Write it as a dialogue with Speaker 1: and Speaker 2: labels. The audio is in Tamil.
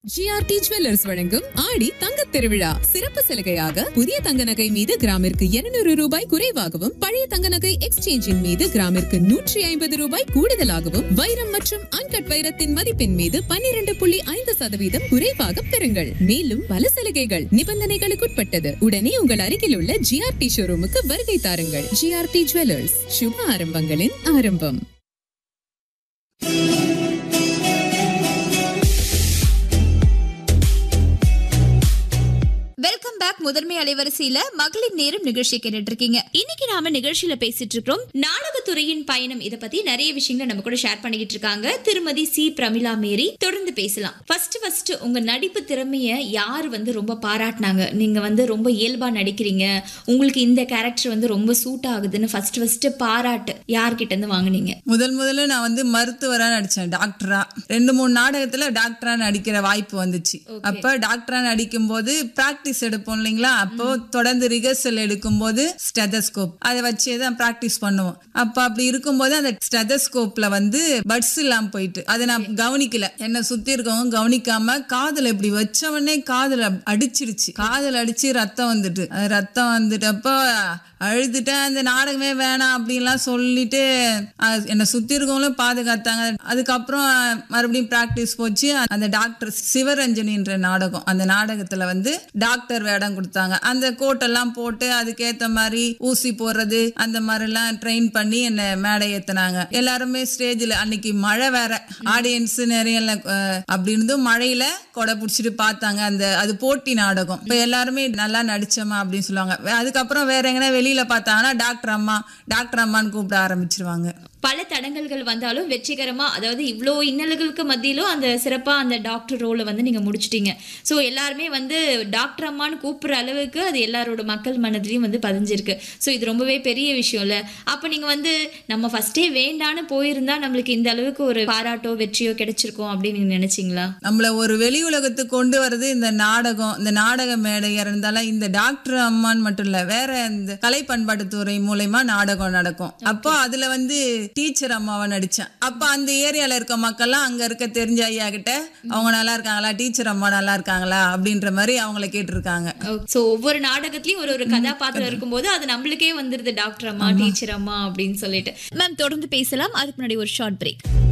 Speaker 1: ஜிஆர்டி ஜுவல்லர்ஸ் வழங்கும் ஆடி தங்கத் திருவிழா சிறப்பு சலுகையாக புதிய தங்க நகை மீது கிராமிற்கு 200 ரூபாய் குறைவாகவும் பழைய தங்க நகை எக்ஸ்சேஞ்சின் மீது கிராமிற்கு நூற்றி ஐம்பது ரூபாய் கூடுதலாகவும் வைரம் மற்றும் அன்கட் வைரத்தின் மதிப்பின் மீது 12.5% புள்ளி ஐந்து சதவீதம் குறைவாக பெறுங்கள் மேலும் பல சலுகைகள் நிபந்தனைகளுக்குட்பட்டது உடனே உங்கள் அருகில் உள்ள ஜிஆர்டி ஷோரூமுக்கு வருகை தாருங்கள் ஜிஆர்டி ஜுவல்லர்ஸ் சுப ஆரம்பங்களின் ஆரம்பம்
Speaker 2: வெல்கம் பேக் முதன்மை அலைவரிசையில மகளிர் நேரம் நிகழ்ச்சி கேட்டுட்டு இருக்கீங்க இன்னைக்கு நாம நிகழ்ச்சியில பேசிட்டு இருக்கிறோம் நாடகத்துறையின் பயணம் இத பத்தி நிறைய விஷயங்களை நம்ம கூட ஷேர் பண்ணிக்கிட்டு இருக்காங்க திருமதி சி பிரமிளா மேரி தொடர்ந்து பேசலாம் ஃபர்ஸ்ட் ஃபர்ஸ்ட் உங்க நடிப்பு திறமைய யார் வந்து ரொம்ப பாராட்டினாங்க நீங்க வந்து ரொம்ப இயல்பா நடிக்கிறீங்க உங்களுக்கு இந்த கேரக்டர் வந்து ரொம்ப சூட் ஆகுதுன்னு ஃபர்ஸ்ட் ஃபர்ஸ்ட் பாராட்டு யார்கிட்ட இருந்து வாங்குனீங்க
Speaker 3: முதல் முதல்ல நான் வந்து மருத்துவரா நடிச்சேன் டாக்டரா ரெண்டு மூணு நாடகத்துல டாக்டரா நடிக்கிற வாய்ப்பு வந்துச்சு அப்ப டாக்டரா நடிக்கும் போது பிராக்டிஸ் எடுப்போம் இல்லைங்களா அப்போ தொடர்ந்து ரிகர்சல் எடுக்கும் போது ஸ்டெதஸ்கோப் அதை வச்சே தான் பிராக்டிஸ் பண்ணுவோம் அப்ப அப்படி இருக்கும்போது அந்த ஸ்டெதஸ்கோப்ல வந்து பட்ஸ் இல்லாம போயிட்டு அதை நான் கவனிக்கல என்ன சுத்தி இருக்கவங்க கவனிக்காம காதுல இப்படி வச்சவொடனே காதுல அடிச்சிருச்சு காதுல அடிச்சு ரத்தம் வந்துட்டு அது ரத்தம் வந்துட்டப்போ அழுதுட்டேன் அந்த நாடகமே வேணாம் அப்படின்லாம் சொல்லிட்டு அஹ், என்னை சுத்தி இருக்கவங்களும் பாதுகாத்தாங்க அதுக்கப்புறம் மறுபடியும் பிராக்டிஸ் போச்சு அந்த டாக்டர் சிவரஞ்சனின்ற நாடகம் அந்த நாடகத்துல வந்து டாக்டர் வேடம் கொடுத்தாங்க அந்த கோட்டெல்லாம் போட்டு அதுக்கேத்த மாதிரி ஊசி போடுறது அந்த மாதிரிலாம் ட்ரெயின் பண்ணி என்னை மேடை ஏத்துனாங்க எல்லாருமே ஸ்டேஜில் அன்னைக்கு மழை வேற ஆடியன்ஸ் நிறைய இல்ல, அஹ், அப்படி இருந்தும் மழையில கொடை பிடிச்சிட்டு பார்த்தாங்க அந்த அது போட்டி நாடகம் இப்போ எல்லாருமே நல்லா நடிச்சோமா அப்படின்னு சொல்லுவாங்க வே- அதுக்கப்புறம் வேற எங்கன்னா வெளியில பார்த்தாங்கன்னா டாக்டர் அம்மா டாக்டர் அம்மான்னு கூப்பிட ஆரம்பிச்சிருவாங்க
Speaker 2: பல தடங்கல்கள் வந்தாலும் வெற்றிகரமா அதாவது இவ்வளோ இன்னல்களுக்கு மத்தியிலும் அந்த சிறப்பா அந்த டாக்டர் ரோலை வந்து நீங்க முடிச்சிட்டீங்க ஸோ எல்லாருமே வந்து டாக்டர் அம்மான்னு கூப்பிடுற அளவுக்கு அது எல்லாரோட மக்கள் மனதிலையும் வந்து பதிஞ்சிருக்கு ஸோ இது ரொம்பவே பெரிய விஷயம் இல்ல அப்போ நீங்க வந்து நம்ம ஃபர்ஸ்டே வேண்டான்னு போயிருந்தா நம்மளுக்கு இந்த அளவுக்கு ஒரு பாராட்டோ வெற்றியோ கிடைச்சிருக்கும் அப்படின்னு நீங்க நினைச்சீங்களா
Speaker 3: நம்மள ஒரு வெளி உலகத்துக்கு கொண்டு வர்றது இந்த நாடகம் இந்த நாடக மேடையா இருந்தாலும் இந்த டாக்டர் அம்மான்னு மட்டும் இல்ல வேற இந்த கலை பண்பாட்டுத்துறை மூலயமா நாடகம் நடக்கும் அப்போ அதுல வந்து டீச்சர் அம்மாவை நடிச்சேன் அப்ப அந்த ஏரியால இருக்க மக்கள்லாம் அங்க இருக்க தெரிஞ்ச ஐயா கிட்ட அவங்க நல்லா இருக்காங்களா டீச்சர் அம்மா நல்லா இருக்காங்களா அப்படின்ற மாதிரி அவங்கள கேட்டிருக்காங்க
Speaker 2: ஸோ ஒவ்வொரு நாடகத்துலயும் ஒரு ஒரு கதாபாத்திரம் இருக்கும்போது அது நம்மளுக்கே வந்துருது டாக்டர் அம்மா டீச்சர் அம்மா அப்படின்னு சொல்லிட்டு மேம் தொடர்ந்து பேசலாம் அதுக்கு முன்னாடி ஒரு ஷார்ட் பிரேக்